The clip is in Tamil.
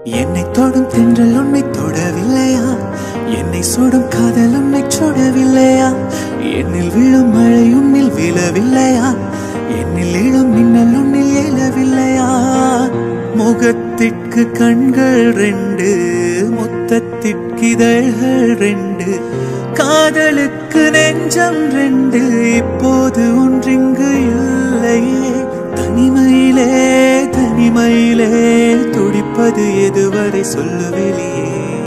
என்னை தொடும் தென்றல் உன்னை தொடவில்லையா என்னை சுடும் காதல் உன்னை சுடவில்லையா என்னில் விழும் மழை உன்னில் விழவில்லையா என்னில் இழும் மின்னல் உன்னில் எழவில்லையா முகத்திற்கு கண்கள் ரெண்டு முத்தத்திற்கு இதழ்கள் ரெண்டு காதலுக்கு நெஞ்சம் ரெண்டு இப்போது ஒன்றிங்கு இல்லையே தனிமையிலே தனிமையிலே துடிப்பது எதுவரை சொல்லுவேன்